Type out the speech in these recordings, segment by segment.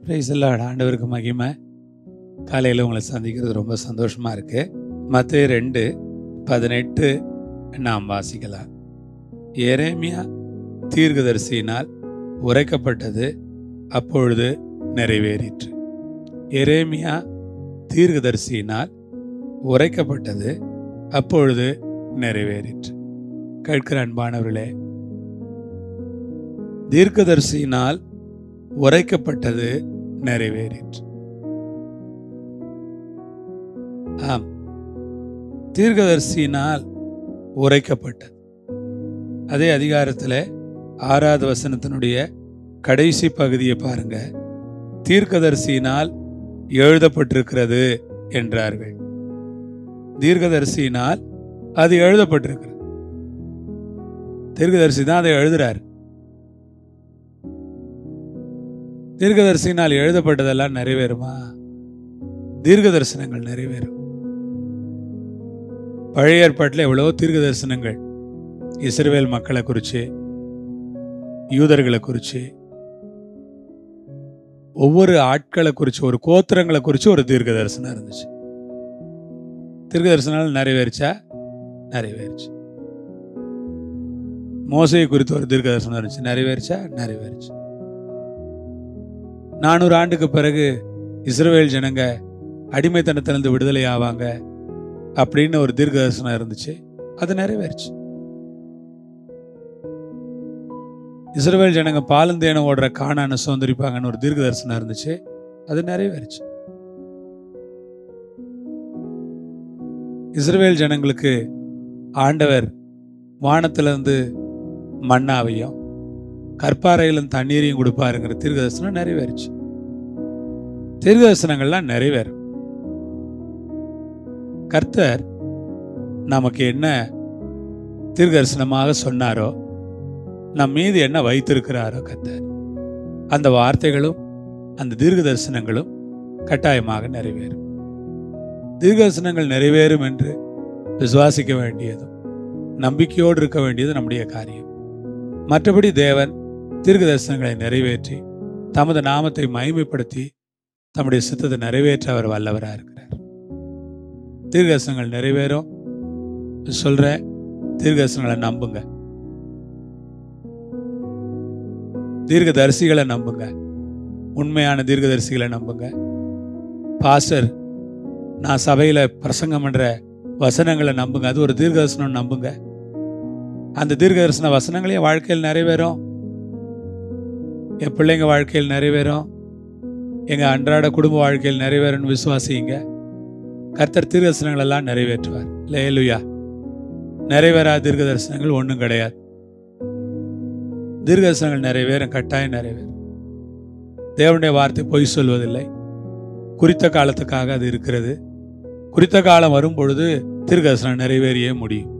price எல்லாம் ஆண்டவருக்கு மகிமை காலையில் உங்களை சந்திக்கிறது ரொம்ப சந்தோஷமாக இருக்கு மற்ற ரெண்டு பதினெட்டு நாம் வாசிக்கலாம் எரேமியா தீர்க்கதரிசியினால் உரைக்கப்பட்டது அப்பொழுது நிறைவேறிற்று எரேமியா தீர்க்கதரிசியினால் உரைக்கப்பட்டது அப்பொழுது நிறைவேறிற்று கேட்கிற அன்பானவர்களே தீர்க்கதரிசியினால் உரைக்கப்பட்டது நிறைவேறிற்று ஆம் தீர்க்கதரிசியினால் உரைக்கப்பட்டது அதே அதிகாரத்தில் ஆறாவது வசனத்தினுடைய கடைசி பகுதியை பாருங்க தீர்க்கதரிசியினால் எழுதப்பட்டிருக்கிறது என்றார்கள் தீர்க்கதரிசியினால் அது எழுதப்பட்டிருக்கிறது தீர்க்கதரிசி தான் அதை எழுதுறாரு தீர்க்கதரிசினால் எழுதப்பட்டதெல்லாம் நிறைவேறுமா தீர்க்க தரிசனங்கள் நிறைவேறும் பழைய ஏற்பாட்டில் எவ்வளவோ தீர்க்க தரிசனங்கள் இஸ்ரவேல் மக்களை குறித்து யூதர்களை குறித்து ஒவ்வொரு ஆட்களை குறித்து ஒரு கோத்திரங்களை குறித்து ஒரு தீர்க்க தரிசனம் இருந்துச்சு தீர்க்க தரிசனம் நிறைவேறிச்சா நிறைவேறிச்சு மோசையை குறித்து ஒரு தீர்க்க தரிசனம் இருந்துச்சு நிறைவேறிச்சா நிறைவேறிச்சு நானூறு ஆண்டுக்கு பிறகு இஸ்ரவேல் ஜனங்க அடிமைத்தனத்திலிருந்து விடுதலை ஆவாங்க அப்படின்னு ஒரு தீர்க்க தரிசனம் இருந்துச்சு அது நிறைவேறுச்சு இஸ்ரவேல் ஜனங்க பாலந்தேனம் ஓடுற காணான சுதந்திரிப்பாங்கன்னு ஒரு தீர்க்க தரிசனம் இருந்துச்சு அது நிறைவேறுச்சு இஸ்ரவேல் ஜனங்களுக்கு ஆண்டவர் வானத்திலிருந்து மண்ணாவையும் கற்பாறையிலும் தண்ணீரையும் கொடுப்பாருங்கிற தீர்க்க தரிசனம் நிறைவேறுச்சு தீர்க்க தரிசனங்கள்லாம் நிறைவேறும் கர்த்தர் நமக்கு என்ன தீர்க்கதரிசனமாக சொன்னாரோ நம் மீது என்ன வைத்திருக்கிறாரோ கர்த்தர் அந்த வார்த்தைகளும் அந்த தீர்க்க தரிசனங்களும் கட்டாயமாக நிறைவேறும் தீர்க்க தரிசனங்கள் நிறைவேறும் என்று விசுவாசிக்க வேண்டியதும் நம்பிக்கையோடு இருக்க வேண்டியது நம்முடைய காரியம் மற்றபடி தேவன் தீர்க்க தரிசனங்களை நிறைவேற்றி தமது நாமத்தை மகிமைப்படுத்தி தம்முடைய சித்தத்தை நிறைவேற்ற அவர் வல்லவராக இருக்கிறார் தீர்க்கதரிசனங்கள் நிறைவேறும் சொல்ற தீர்க்கதரிசனங்களை நம்புங்க தீர்க்கதரிசிகளை நம்புங்க உண்மையான தீர்க்கதரிசிகளை நம்புங்க பாஸ்டர் நான் சபையில் பிரசங்கம் பண்ற வசனங்களை நம்புங்க அது ஒரு தீர்க்கதரிசனம் நம்புங்க அந்த தீர்க்கதரிசன வசனங்களே வாழ்க்கையில் நிறைவேறும் என் பிள்ளைங்க வாழ்க்கையில் நிறைவேறும் எங்க அன்றாட குடும்ப வாழ்க்கையில் நிறைவேறும்னு விசுவாசிங்க கர்த்தர் தீர்க்கதரிசனங்கள் எல்லாம் நிறைவேற்றுவார் லேலுயா நிறைவேறாத தீர்க்க தரிசனங்கள் ஒன்றும் கிடையாது தீர்க்க தரிசனங்கள் நிறைவேறும் கட்டாயம் நிறைவேறும் தேவனுடைய வார்த்தை பொய் சொல்வதில்லை குறித்த காலத்துக்காக அது இருக்கிறது குறித்த காலம் வரும் பொழுது தீர்க்க தரிசனம் நிறைவேறியே முடியும்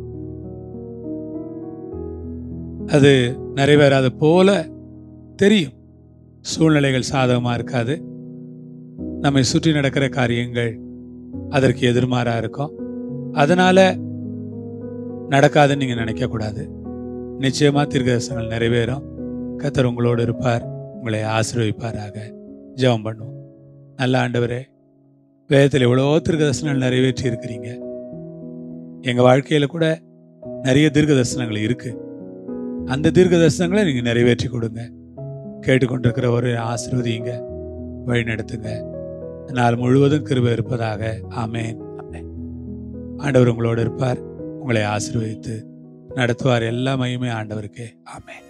அது நிறைவேறாத போல தெரியும் சூழ்நிலைகள் சாதகமாக இருக்காது நம்மை சுற்றி நடக்கிற காரியங்கள் அதற்கு எதிர்மாறா இருக்கும் அதனால நடக்காதுன்னு நீங்க நினைக்க கூடாது நிச்சயமா தீர்க்கதரிசனங்கள் நிறைவேறும் கத்தர் உங்களோடு இருப்பார் உங்களை ஆசீர்வதிப்பாராக ஜெபம் பண்ணுவோம் நல்ல ஆண்டவரே வேதத்தில் எவ்வளோ தீர்க்கதரிசனங்கள் நிறைவேற்றி இருக்கிறீங்க எங்க வாழ்க்கையில கூட நிறைய தீர்க்க தரிசனங்கள் இருக்கு அந்த தீர்க்க தரிசனங்களை நீங்க நிறைவேற்றி கொடுங்க கேட்டுக்கொண்டிருக்கிற ஒரு ஆசீர்வதிங்க வழி நடத்துங்க நாள் முழுவதும் கிருபை இருப்பதாக ஆமேன் ஆமேன் ஆண்டவர் உங்களோடு இருப்பார் உங்களை ஆசீர்வதித்து நடத்துவார் எல்லா மையுமே ஆண்டவருக்கே ஆமேன்